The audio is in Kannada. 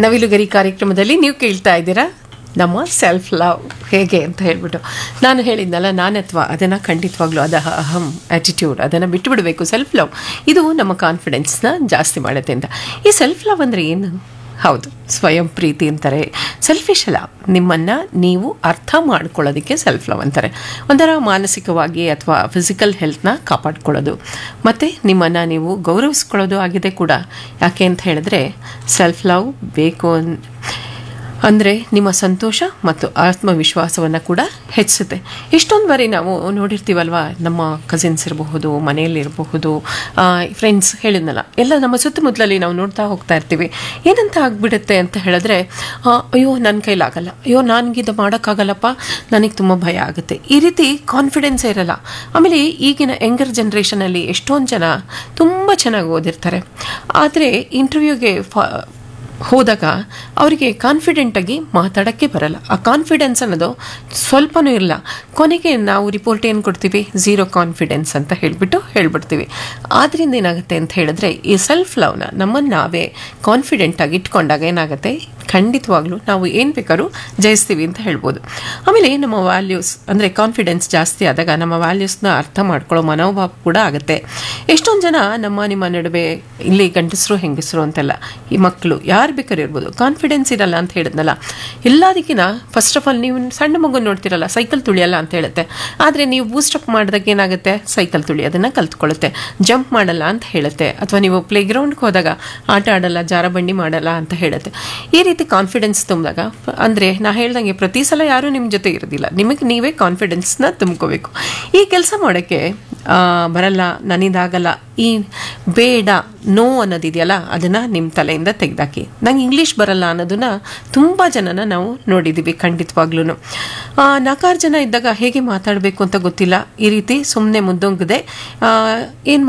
ನವಿಲುಗರಿ ಕಾರ್ಯಕ್ರಮದಲ್ಲಿ ನೀವು ಕೇಳ್ತಾ ಇದ್ದೀರಾ ನಮ್ಮ ಸೆಲ್ಫ್ ಲವ್ ಹೇಗೆ ಅಂತ ಹೇಳ್ಬಿಟ್ಟು ನಾನು ಹೇಳಿದ್ನಲ್ಲ ನಾನತ್ವ ಅದನ್ನು ಖಂಡಿತವಾಗ್ಲೂ ಅದ ಅಹಂ ಆ್ಯಟಿಟ್ಯೂಡ್ ಅದನ್ನು ಬಿಟ್ಟುಬಿಡಬೇಕು ಸೆಲ್ಫ್ ಲವ್ ಇದು ನಮ್ಮ ಕಾನ್ಫಿಡೆನ್ಸ್ನ ಜಾಸ್ತಿ ಮಾಡುತ್ತೆ ಅಂತ ಈ ಸೆಲ್ಫ್ ಲವ್ ಅಂದರೆ ಏನು ಹೌದು ಸ್ವಯಂ ಪ್ರೀತಿ ಅಂತಾರೆ ಸೆಲ್ಫಿಶ್ ಅಲ್ಲ ನಿಮ್ಮನ್ನು ನೀವು ಅರ್ಥ ಮಾಡ್ಕೊಳ್ಳೋದಕ್ಕೆ ಸೆಲ್ಫ್ ಲವ್ ಅಂತಾರೆ ಒಂಥರ ಮಾನಸಿಕವಾಗಿ ಅಥವಾ ಫಿಸಿಕಲ್ ಹೆಲ್ತ್ನ ಕಾಪಾಡ್ಕೊಳ್ಳೋದು ಮತ್ತು ನಿಮ್ಮನ್ನು ನೀವು ಗೌರವಿಸ್ಕೊಳ್ಳೋದು ಆಗಿದೆ ಕೂಡ ಯಾಕೆ ಅಂತ ಹೇಳಿದ್ರೆ ಸೆಲ್ಫ್ ಲವ್ ಬೇಕು ಅನ್ ಅಂದರೆ ನಿಮ್ಮ ಸಂತೋಷ ಮತ್ತು ಆತ್ಮವಿಶ್ವಾಸವನ್ನು ಕೂಡ ಹೆಚ್ಚಿಸುತ್ತೆ ಎಷ್ಟೊಂದು ಬಾರಿ ನಾವು ನೋಡಿರ್ತೀವಲ್ವ ನಮ್ಮ ಕಸಿನ್ಸ್ ಇರಬಹುದು ಮನೆಯಲ್ಲಿರಬಹುದು ಫ್ರೆಂಡ್ಸ್ ಹೇಳಿದ್ನಲ್ಲ ಎಲ್ಲ ನಮ್ಮ ಸುತ್ತಮುತ್ತಲಲ್ಲಿ ನಾವು ನೋಡ್ತಾ ಹೋಗ್ತಾ ಇರ್ತೀವಿ ಏನಂತ ಆಗ್ಬಿಡುತ್ತೆ ಅಂತ ಹೇಳಿದ್ರೆ ಆ, ಅಯ್ಯೋ ನನ್ನ ಕೈಲಾಗಲ್ಲ ಅಯ್ಯೋ ನನಗಿದು ಮಾಡೋಕ್ಕಾಗಲ್ಲಪ್ಪ ನನಗೆ ತುಂಬ ಭಯ ಆಗುತ್ತೆ ಈ ರೀತಿ ಕಾನ್ಫಿಡೆನ್ಸೇ ಇರಲ್ಲ ಆಮೇಲೆ ಈಗಿನ ಯಂಗರ್ ಜನ್ರೇಷನಲ್ಲಿ ಎಷ್ಟೊಂದು ಜನ ತುಂಬ ಚೆನ್ನಾಗಿ ಓದಿರ್ತಾರೆ ಆದರೆ ಇಂಟರ್ವ್ಯೂಗೆ ಫ ಹೋದಾಗ ಅವರಿಗೆ ಕಾನ್ಫಿಡೆಂಟಾಗಿ ಮಾತಾಡೋಕ್ಕೆ ಬರಲ್ಲ ಆ ಕಾನ್ಫಿಡೆನ್ಸ್ ಅನ್ನೋದು ಸ್ವಲ್ಪನೂ ಇರಲ್ಲ ಕೊನೆಗೆ ನಾವು ರಿಪೋರ್ಟ್ ಏನು ಕೊಡ್ತೀವಿ ಝೀರೋ ಕಾನ್ಫಿಡೆನ್ಸ್ ಅಂತ ಹೇಳಿಬಿಟ್ಟು ಹೇಳ್ಬಿಡ್ತೀವಿ ಆದ್ದರಿಂದ ಏನಾಗುತ್ತೆ ಅಂತ ಹೇಳಿದ್ರೆ ಈ ಸೆಲ್ಫ್ ಲವ್ನ ನಮ್ಮನ್ನು ನಾವೇ ಕಾನ್ಫಿಡೆಂಟಾಗಿ ಇಟ್ಕೊಂಡಾಗ ಏನಾಗುತ್ತೆ ಖಂಡಿತವಾಗ್ಲೂ ನಾವು ಏನು ಬೇಕಾದ್ರೂ ಜಯಿಸ್ತೀವಿ ಅಂತ ಹೇಳ್ಬೋದು ಆಮೇಲೆ ನಮ್ಮ ವ್ಯಾಲ್ಯೂಸ್ ಅಂದರೆ ಕಾನ್ಫಿಡೆನ್ಸ್ ಜಾಸ್ತಿ ಆದಾಗ ನಮ್ಮ ವ್ಯಾಲ್ಯೂಸ್ನ ಅರ್ಥ ಮಾಡ್ಕೊಳ್ಳೋ ಮನೋಭಾವ ಕೂಡ ಆಗುತ್ತೆ ಎಷ್ಟೊಂದು ಜನ ನಮ್ಮ ನಿಮ್ಮ ನಡುವೆ ಇಲ್ಲಿ ಗಂಡಸರು ಹೆಂಗಸರು ಅಂತೆಲ್ಲ ಈ ಮಕ್ಕಳು ಯಾರು ಬೇಕಾದ್ರೂ ಇರ್ಬೋದು ಕಾನ್ಫಿಡೆನ್ಸ್ ಇರಲ್ಲ ಅಂತ ಹೇಳಿದ್ನಲ್ಲ ಎಲ್ಲದಕ್ಕಿಂತ ಫಸ್ಟ್ ಆಫ್ ಆಲ್ ನೀವು ಸಣ್ಣ ಮಗು ನೋಡ್ತಿರಲ್ಲ ಸೈಕಲ್ ತುಳಿಯಲ್ಲ ಅಂತ ಹೇಳುತ್ತೆ ಆದರೆ ನೀವು ಬೂಸ್ಟಪ್ ಮಾಡಿದಾಗ ಏನಾಗುತ್ತೆ ಸೈಕಲ್ ತುಳಿಯೋದನ್ನು ಕಲ್ತ್ಕೊಳ್ಳುತ್ತೆ ಜಂಪ್ ಮಾಡಲ್ಲ ಅಂತ ಹೇಳುತ್ತೆ ಅಥವಾ ನೀವು ಪ್ಲೇ ಗ್ರೌಂಡ್ಗೆ ಹೋದಾಗ ಆಟ ಆಡಲ್ಲ ಜಾರಬಂಡಿ ಮಾಡಲ್ಲ ಅಂತ ಹೇಳುತ್ತೆ ಈ ರೀತಿ ಕಾನ್ಫಿಡೆನ್ಸ್ ತುಂಬಿದಾಗ ಅಂದರೆ ನಾ ಹೇಳ್ದಂಗೆ ಪ್ರತಿ ಸಲ ಯಾರೂ ನಿಮ್ಮ ಜೊತೆ ಇರೋದಿಲ್ಲ ನಿಮಗೆ ನೀವೇ ಕಾನ್ಫಿಡೆನ್ಸ್ನ ತುಂಬ್ಕೋಬೇಕು ಈ ಕೆಲಸ ಮಾಡೋಕ್ಕೆ ಆ, ಬರಲ್ಲ ನನ್ನಿಂದಾಗಲ್ಲ ಈ ಬೇಡ ನೋ ಅನ್ನೋದಿದೆಯಲ್ಲ ಅದನ್ನು ನಿಮ್ಮ ತಲೆಯಿಂದ ತೆಗೆದಾಕಿ ನಂಗೆ ಇಂಗ್ಲೀಷ್ ಬರಲ್ಲ ಅನ್ನೋದನ್ನ ತುಂಬ ಜನನ ನಾವು ನೋಡಿದ್ದೀವಿ ಖಂಡಿತವಾಗ್ಲೂ ನಾಲ್ಕಾರು ಜನ ಇದ್ದಾಗ ಹೇಗೆ ಮಾತಾಡಬೇಕು ಅಂತ ಗೊತ್ತಿಲ್ಲ ಈ ರೀತಿ ಸುಮ್ಮನೆ ಮುದ್ದೊಂಗದೆ ಏನು